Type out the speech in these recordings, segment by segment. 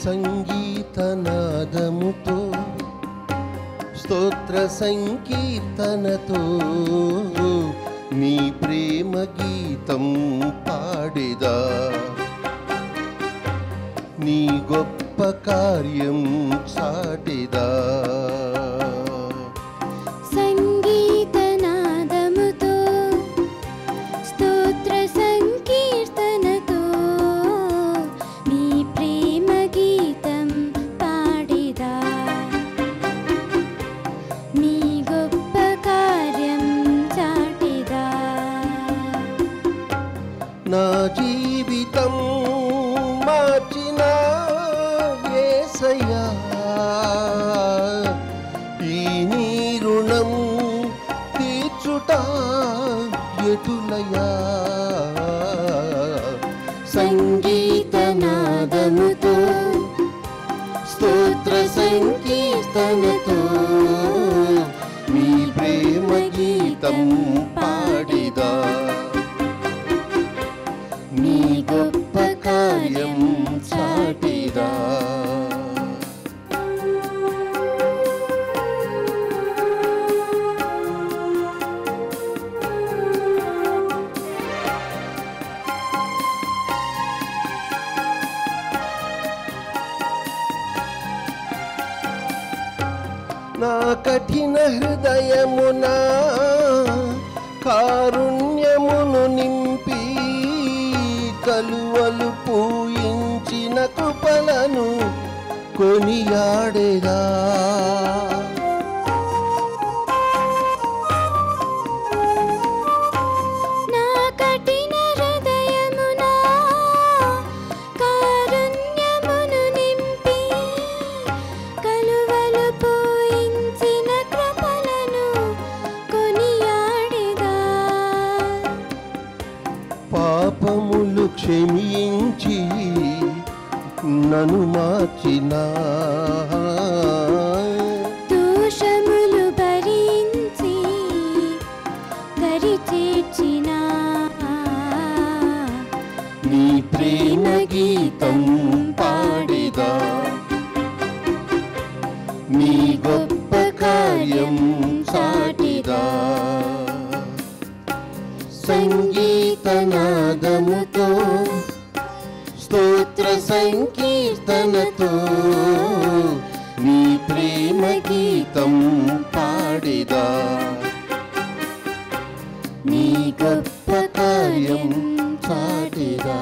సంగీతనాదముతో స్తోత్ర సంకీర్తనతో నీ ప్రేమ గీతం పాడేదా నీ గొప్ప కార్యం చాటేదా సంగీతనాదముతో స్తోత్ర సంకీర్తనతో నీ ప్రేమ గీతం పాడేదా నీ గొప్ప కార్యం చాటేదా నా జీవితం మార్చిన యేసయ్యా ఈ నీ రుణం తీర్చుట ఎటులయా సంగీతనాదముతో స్తోత్ర సంకీర్తనతో మీ ప్రేమ గీతం పాడిదా నీ గొప్ప కార్యం చాటిదా నా కఠిన హృదయమున కారుణ్యమును నింపి కలువలు పూయించిన కృపలను కొనియాడేదా నా కఠిన హృదయమున కారుణ్యమును నింపి కలువలు పోయించిన కృపలను కొనియాడేదా పాపములు క్షమించి నన్ను మార్చిన దోషములు భరించి దరి చేర్చిన నీ ప్రేమ గీతం పాడిదా నీ గొప్ప కార్యం చాటిదా సంగీతనాదముతో స్తోత్ర సంకీర్తనతో నీ ప్రేమ గీతం పాడిదా నీ గొప్ప కార్యం చాటిదా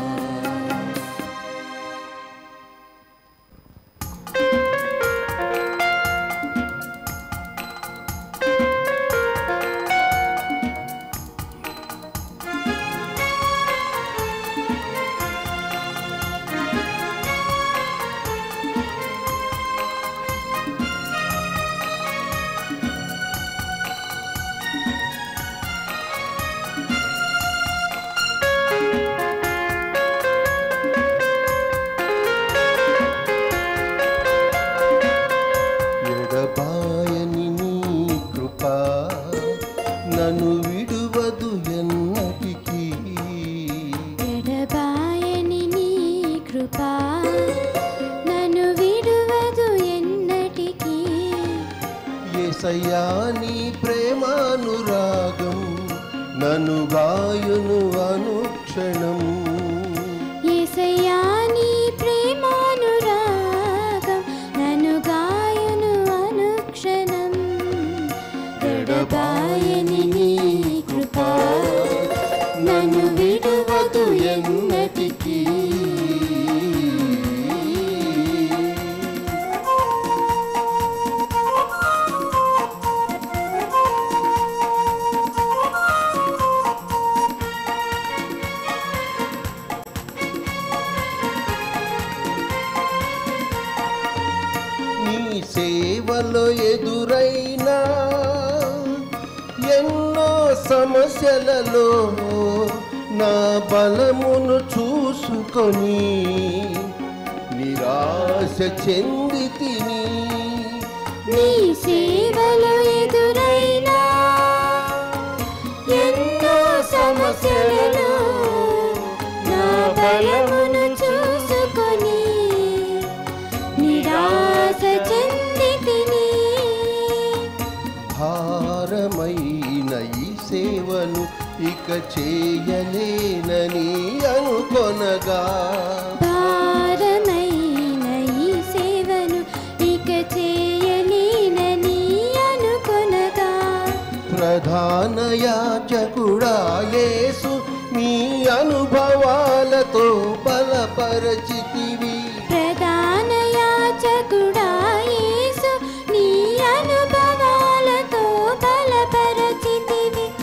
ఎడబాయని నీ కృప నన్ను విడువదు ఎన్నటికీ ఎడబాయని నీ కృప నన్ను విడువదు ఎన్నటికీ ఏసయ్యా నీ ప్రేమానురాగం నన్ను గాయును అనుక్షణం యేసయ్యా నీ ప్రేమానురాగం నన్ను గాయను అనుక్షణం ఎడబాయని నీ కృప నన్ను విడువదు ఎన్నటికీ నీ సేవలో ఎదురైన ఎన్నో సమస్యలలో నా బలమును చూసుకొని నిరాశ చెంది తిని నీ సేవలో ఎదురైనా ఎన్నో సమస్యలలో నా బలమును చూసుకొని భారమైన ఈ సేవను ఇక చేయలేనని అనుకొనగా భారమైన ఈ సేవను ఇక చేయలేనని అనుకొనగా ప్రధాన యాచకుడా యేసు నీ అనుభవాలతో బలపరచితివి ప్రధాన యాచకుడా యేసు నీ అనుభవాలతో బలపరచితివి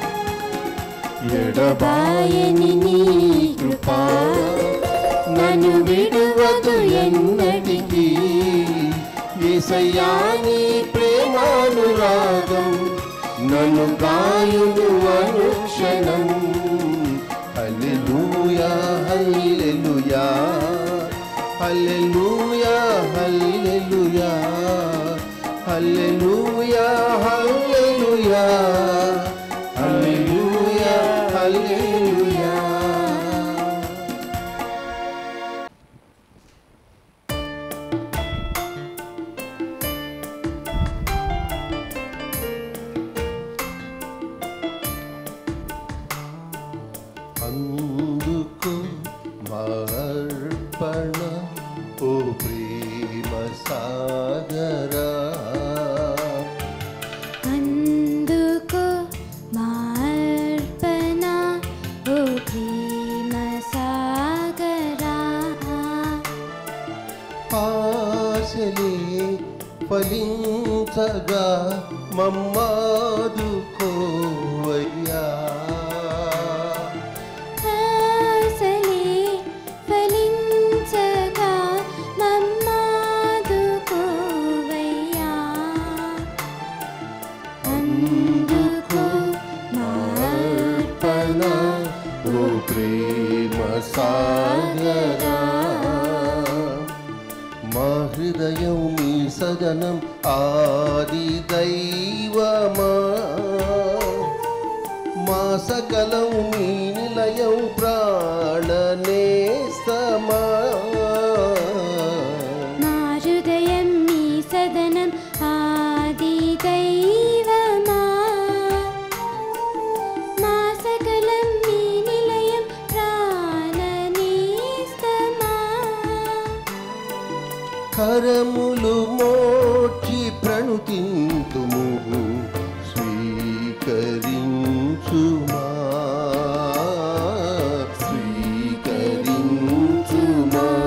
ఎడబాయని నీ కృప నన్ను విడువదు ఎన్నటికీ ఏసయ్యా నీ ప్రేమానురాగం నన్ను గాయును అనుక్షణం హల్లెలూయా హల్లెలూయా హల్లెలూయా హల్లెలూయా హల్లెలూయా హల్లెలూయా హల్లెలూయా హల్లెలూయా అందుకు మార్పణ ఓ ప్రేమ సాగరా అందుకో మార్పణ ఓ ప్రేమ సాగరా ఆశలే ఫలించగా మమ్మాదుకోవయ్యా ఆశలే ఫలించగా మమ్మాదుకోవయ్యా అందుకో మార్పణ ఓ ప్రేమ సాగరా మా హృదయం మీ సదనం ఆది దైవమా మా సకలం మీ నిలయం ప్రాణనేస్తమా నా హృదయం నీ సదనం ఆది దైవమా మా సకలం నీ నిలయం ప్రాణనేస్తమా కరములు మోచి ప్రణుతింతుము స్వీకరించుమా స్వీకరించుమా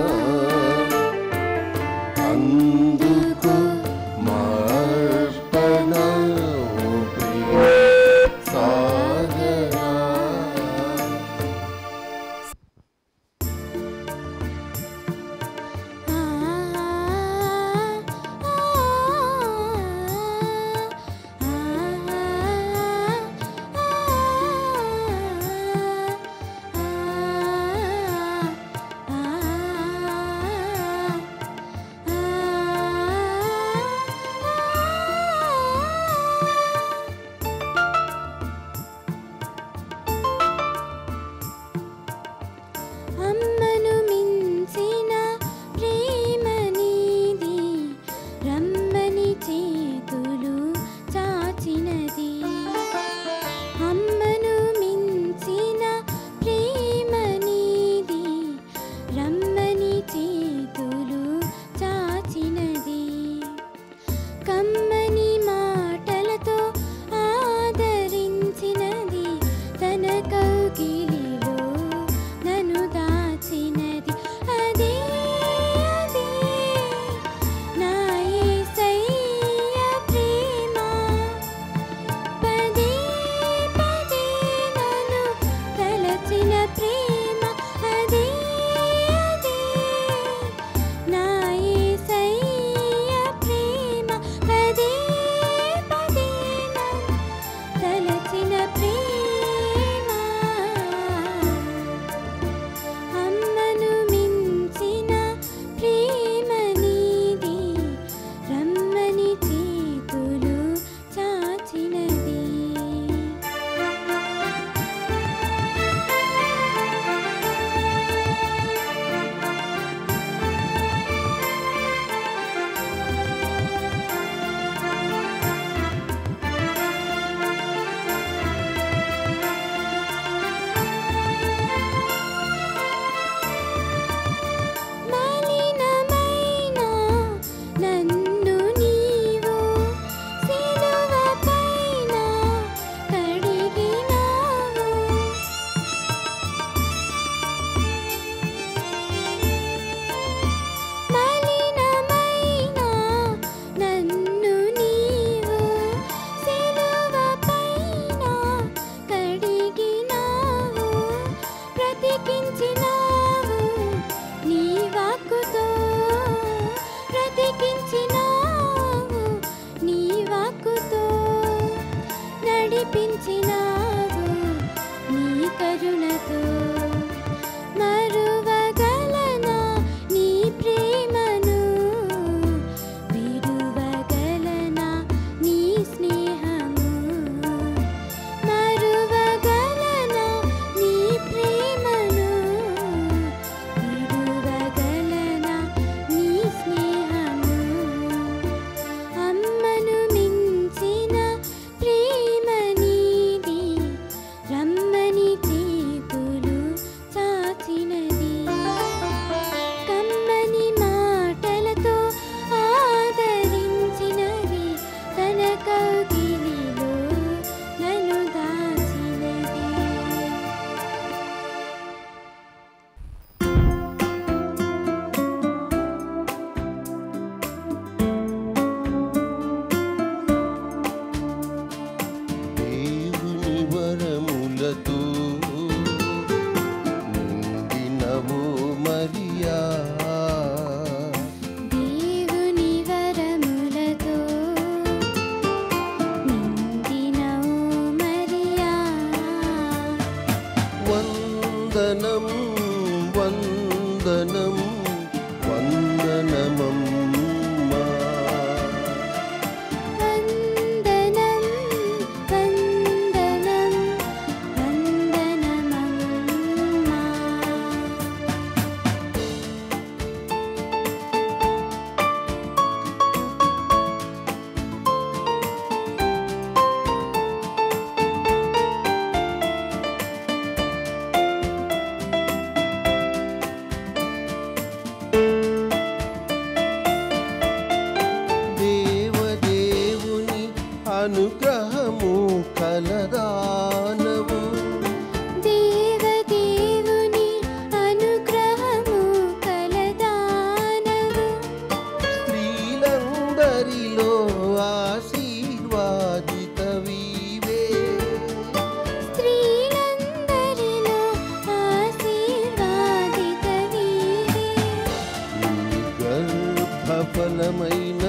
నడిపించినావు నీ కరుణతో మరువగలనా నీ ప్రేమను విడువగలనా నీ స్నేహము మరువగలనా నీ ప్రేమను విడువగలనా నీ స్నేహము అమ్మను మించిన ప్రేమ నీది రమ్మని తీపులు చాచినది కమ్మని మాటలతో ఆదరించినది తన కౌగిలిలో నన్ను దాచినది దేవుని వరములతో నిండినవో మరియా దేవుని వరములతో నిండినవు మరియా వందనం వందనం వందనమమ్మా వందనం వందనం వందనమమ్మా దేవదేవుని అనుగ్రహము కలదానవు దేవదేవుని అనుగ్రహము కలదానవు స్త్రీలందరిలో ఆశీర్వాదితవీవే స్త్రీలందరిలో ఆశీర్వాదితవీవే నీ గర్భఫలమైన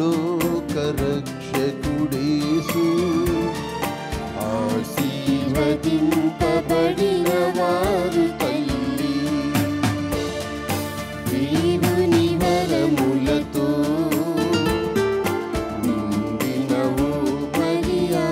లోకరక్షకుడేసు ఆశీర్వదింపబడిన వారు తల్లి దేవుని వరములతో నిండినవో మరియా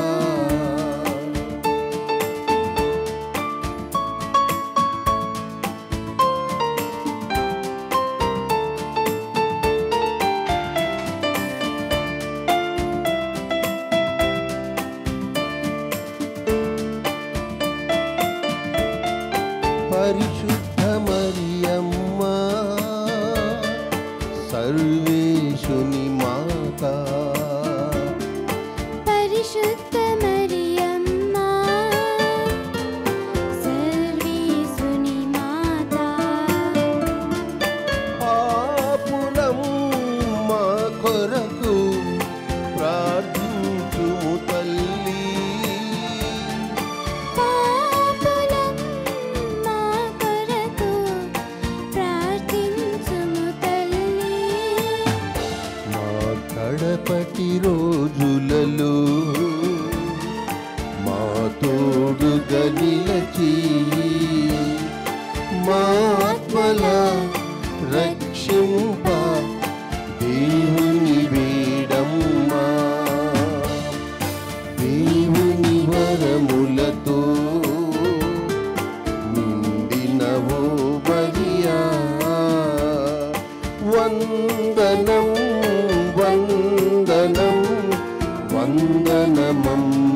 పరిశుద్ధ మరియమ్మ సర్వేశుని మాత పరిశుద్ధ మరియమ్మా సర్వేశుని మాతా పాపులం మా కొరకు ప్రార్థించుము తల్లి పాపులం మా కొరకు ప్రార్థించుము తల్లి మా కడపటి రోజులలో మా తోడుగా నిలచి మా ఆత్మల రక్షింప దేవుని వేడమ్మా దేవుని వరములతో నిండినవో మరియా వందనం వందనం వందనమమ్మ